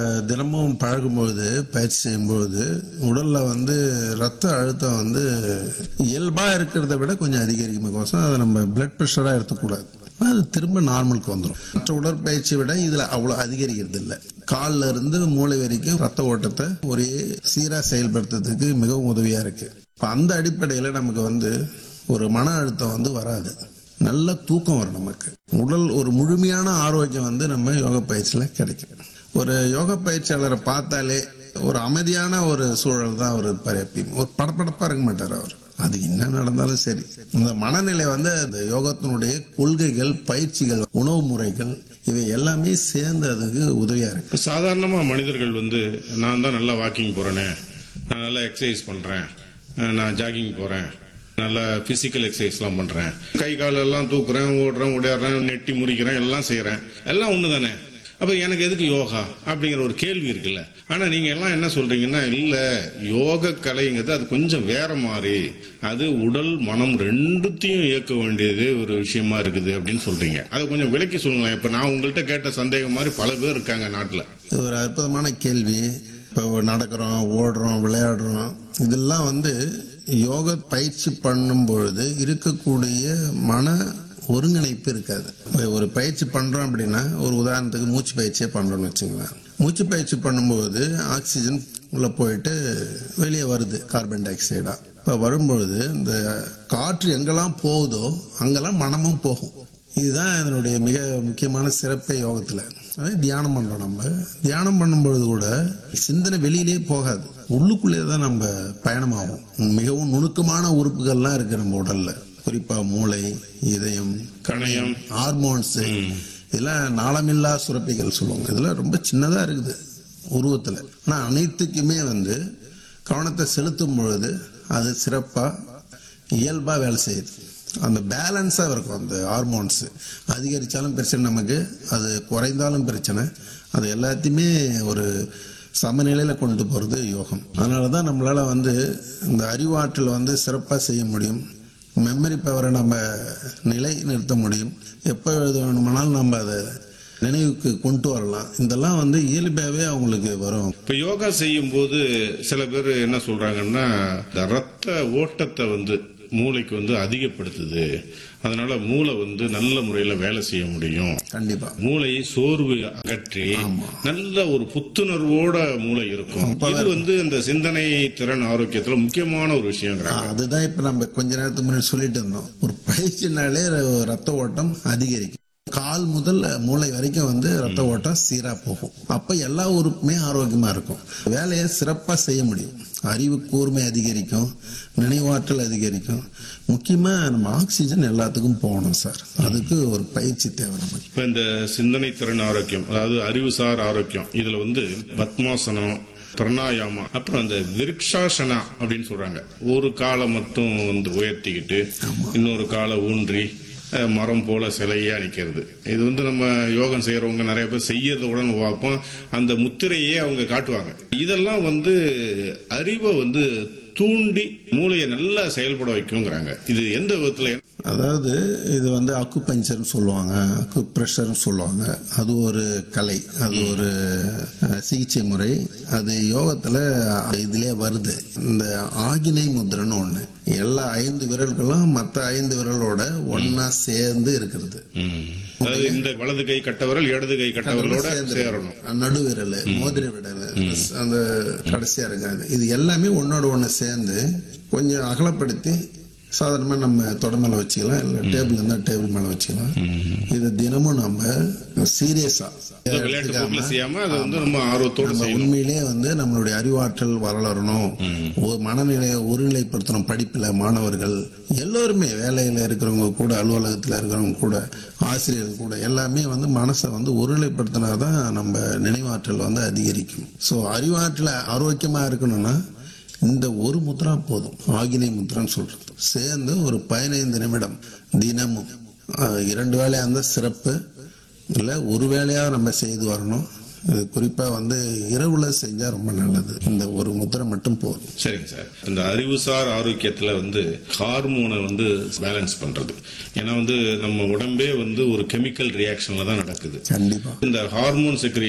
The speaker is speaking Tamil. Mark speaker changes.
Speaker 1: அஹ், தினமும் பழகும்பொழுது பயிற்சி செய்யும்பொழுது உடல்ல வந்து ரத்த அழுத்தம் வந்து இயல்பா இருக்கிறத விட கொஞ்சம் அதிகரிக்கும் அதை நம்ம பிளட் ப்ரெஷரா எடுத்துக்கூடாது அது திரும்ப நார்மலுக்கு வந்துடும் மற்ற உடற்பயிற்சியை விட இதுல அவ்வளவு அதிகரிக்கிறது இல்லை கால்ல இருந்து மூளை வரைக்கும் ரத்த ஓட்டத்தை ஒரே சீரா செயல்படுத்துறதுக்கு மிகவும் உதவியா இருக்கு இப்ப அந்த அடிப்படையில நமக்கு வந்து ஒரு மன அழுத்தம் வந்து வராது நல்ல தூக்கம் வரும் நமக்கு உடல் ஒரு முழுமையான ஆரோக்கியம் வந்து நம்ம யோகா பயிற்சியில கிடைக்கும் ஒரு யோகா பயிற்சியாளரை பார்த்தாலே ஒரு அமைதியான ஒரு சூழல் தான் அவர் இருப்பார் எப்பயும் ஒரு படப்படப்பா இருக்க மாட்டார் அவர் அது என்ன நடந்தாலும் சரி இந்த மனநிலை வந்து அந்த யோகத்தினுடைய கொள்கைகள் பயிற்சிகள் உணவு முறைகள் இவை எல்லாமே சேர்ந்து அதுக்கு உதவியா இருக்கு
Speaker 2: இப்ப சாதாரணமா மனிதர்கள் வந்து நான் தான் நல்லா வாக்கிங் போறேனே நான் நல்லா எக்ஸசைஸ் பண்றேன் அஹ் நான் ஜாகிங் போறேன் நல்லா பிசிக்கல் எக்ஸசைஸ்லாம் பண்றேன் கை கால் எல்லாம் தூக்குறேன் ஓடுறேன் ஓடிடுறேன் நெட்டி முறிக்கிறேன் எல்லாம் செய்யறேன் எல்லாம் ஒண்ணு தானே அப்ப எனக்கு எதுக்கு யோகா அப்படிங்கிற ஒரு கேள்வி இருக்குல்ல ஆனா நீங்க எல்லாம் என்ன சொல்றீங்கன்னா இல்ல யோக கலைங்கிறது அது கொஞ்சம் வேற மாதிரி அது உடல் மனம் ரெண்டுத்தையும் இயக்க வேண்டியது ஒரு விஷயமா இருக்குது அப்படின்னு சொல்றீங்க அதை கொஞ்சம் விளக்கி சொல்லுங்களேன் இப்ப நான் உங்கள்கிட்ட கேட்ட சந்தேகம் மாதிரி பல பேர் இருக்காங்க நாட்டுல
Speaker 1: இது ஒரு அற்புதமான கேள்வி இப்போ நடக்கிறோம் ஓடுறோம் விளையாடுறோம் இதெல்லாம் வந்து யோக பயிற்சி பண்ணும் பொழுது இருக்கக்கூடிய மன ஒருங்கிணைப்பு இருக்காது இப்ப ஒரு பயிற்சி பண்றோம் அப்படின்னா ஒரு உதாரணத்துக்கு மூச்சு பயிற்சியே பண்றோம்னு வச்சுங்களேன் மூச்சு பயிற்சி பண்ணும்போது ஆக்சிஜன் உள்ள போயிட்டு வெளியே வருது கார்பன் டை ஆக்சைடா இப்போ வரும்பொழுது இந்த காற்று எங்கெல்லாம் போகுதோ அங்கெல்லாம் மனமும் போகும் இதுதான் இதனுடைய மிக முக்கியமான சிறப்பே யோகத்துல அதே தியானம் பண்றோம் நம்ம தியானம் பண்ணும்பொழுது கூட சிந்தனை வெளியிலே போகாது உள்ளுக்குள்ளே தான் நம்ம பயணமாகும் மிகவும் நுணுக்கமான உறுப்புகள்லாம் இருக்கு நம்ம உடல்ல குறிப்பா மூளை இதயம்
Speaker 2: கணையம்
Speaker 1: ஹார்மோன்ஸ் இதெல்லாம் நாளமில்லா சுரப்பிகள் சொல்லுவாங்க இதெல்லாம் ரொம்ப சின்னதா இருக்குது உருவத்துல ஆனா அனைத்துக்குமே வந்து கவனத்தை செலுத்தும் பொழுது அது சிறப்பா இயல்பா வேலை செய்யுது அந்த பேலன்ஸா இருக்கும் அந்த ஹார்மோன்ஸ் அதிகரிச்சாலும் பிரச்சனை நமக்கு அது குறைந்தாலும் பிரச்சனை அது எல்லாத்தையுமே ஒரு சமநிலையில கொண்டு போறது யோகம் அதனாலதான் நம்மளால வந்து இந்த அறிவாற்றல் வந்து சிறப்பா செய்ய முடியும் மெமரி பவரை நம்ம நிலை நிறுத்த முடியும் எப்போ எழுத வேணுமானாலும் நம்ம அதை நினைவுக்கு கொண்டு வரலாம் இதெல்லாம் வந்து இயல்பாகவே அவங்களுக்கு வரும்
Speaker 2: இப்ப யோகா செய்யும் போது சில பேர் என்ன சொல்றாங்கன்னா இந்த ரத்த ஓட்டத்தை வந்து மூளைக்கு வந்து அதிகப்படுத்துது அதனால மூளை வந்து நல்ல முறையில வேலை செய்ய முடியும்
Speaker 1: கண்டிப்பா
Speaker 2: மூளையை சோர்வு அகற்றி நல்ல ஒரு புத்துணர்வோட மூளை இருக்கும் இது வந்து இந்த சிந்தனை திறன் ஆரோக்கியத்துல முக்கியமான ஒரு விஷயங்கிறாங்க
Speaker 1: அதுதான் இப்ப நம்ம கொஞ்ச நேரத்துக்கு முன்னாடி சொல்லிட்டு இருந்தோம் ஒரு பயிற்சினாலே ர- ரத்த ஓட்டம் அதிகரிக்கும் கால் முதல் மூளை வரைக்கும் வந்து ரத்த ஓட்டம் சீரா போகும் அப்ப எல்லா உறுப்புமே ஆரோக்கியமா இருக்கும் வேலையை சிறப்பா செய்ய முடியும் அறிவு கூர்மை அதிகரிக்கும் நினைவாற்றல் அதிகரிக்கும் முக்கியமா நம்ம ஆக்சிஜன் எல்லாத்துக்கும் போகணும் சார் அதுக்கு ஒரு பயிற்சி தேவை நமக்கு
Speaker 2: இப்ப இந்த சிந்தனை திறன் ஆரோக்கியம் அதாவது அறிவுசார் ஆரோக்கியம் இதுல வந்து பத்மாசனம் பிரணாயாமம் அப்புறம் அந்த விருக்ஷாசனா அப்படின்னு சொல்றாங்க ஒரு காலை மட்டும் வந்து உயர்த்திக்கிட்டு இன்னொரு காலை ஊன்றி அஹ், மரம் போல சிலையா நிக்கிறது இது வந்து நம்ம யோகம் செய்யறவங்க நிறைய பேர் செய்யறத உடனே பார்ப்போம் அந்த முத்திரையே அவங்க காட்டுவாங்க இதெல்லாம் வந்து அறிவை வந்து தூண்டி மூளையை நல்லா செயல்பட வைக்குங்கிறாங்க இது எந்த விதத்துல
Speaker 1: அதாவது இது வந்து அக்கு பஞ்சர்னு சொல்லுவாங்க அக்கு ப்ரெஷர்னு சொல்லுவாங்க அது ஒரு கலை அது ஒரு அஹ், சிகிச்சை முறை அது யோகத்துல இதுலயே வருது இந்த ஆகினை முத்திரன்னு ஒண்ணு எல்லா ஐந்து விரல்களும் மற்ற ஐந்து விரலோட ஒன்னா சேர்ந்து இருக்கிறது
Speaker 2: அதாவது இந்த வலது கை கட்டவரல் இடது கை கட்டவரலோட
Speaker 1: சேர்ந்து
Speaker 2: சேரணும்
Speaker 1: நடுவிரல் மோதிர விரல் அந்த கடைசியா இருக்காது இது எல்லாமே ஒன்னோட ஒண்ணு சேர்ந்து கொஞ்சம் அகலப்படுத்தி சாதாரணமா நம்ம தொட மேல வச்சுக்கலாம் இல்ல டேபிள் இருந்தா டேபிள் மேல வச்சுக்கலாம் இது தினமும் நம்ம சீரியஸா
Speaker 2: விளையாட்டு போக்குல செய்யாம அதை வந்து ரொம்ப ஆர்வத்தோட
Speaker 1: நம்ம
Speaker 2: செய்யணும்
Speaker 1: உண்மையிலேயே வந்து நம்மளுடைய அறிவாற்றல் வளரணும் ஒரு மனநிலையை ஒருநிலைப்படுத்தணும் படிப்புல மாணவர்கள் எல்லோருமே வேலையில இருக்கிறவங்க கூட அலுவலகத்துல இருக்கிறவங்க கூட ஆசிரியர்கள் கூட எல்லாமே வந்து மனசை வந்து ஒருநிலைப்படுத்தினாதான் நம்ம நினைவாற்றல் வந்து அதிகரிக்கும் சோ அறிவாற்றல ஆரோக்கியமா இருக்கணும்னா இந்த ஒரு முத்ரா போதும் ஆகினை முத்ரான்னு சொல்றது சேர்ந்து ஒரு பதினைந்து நிமிடம் தினமும் அஹ், இரண்டு வேலையா இருந்தா சிறப்பு இல்ல ஒரு வேலையா நம்ம செய்து வரணும் இது குறிப்பா வந்து இரவுல செஞ்சா ரொம்ப நல்லது இந்த ஒரு முத்திரை மட்டும் போதும்
Speaker 2: சரிங்க சார் இந்த அறிவுசார் ஆரோக்கியத்துல வந்து ஹார்மோனை வந்து பேலன்ஸ் பண்றது ஏன்னா வந்து நம்ம உடம்பே வந்து ஒரு கெமிக்கல் ரியாக்ஷன்ல தான் நடக்குது
Speaker 1: கண்டிப்பா
Speaker 2: இந்த ஹார்மோன் செக்ரி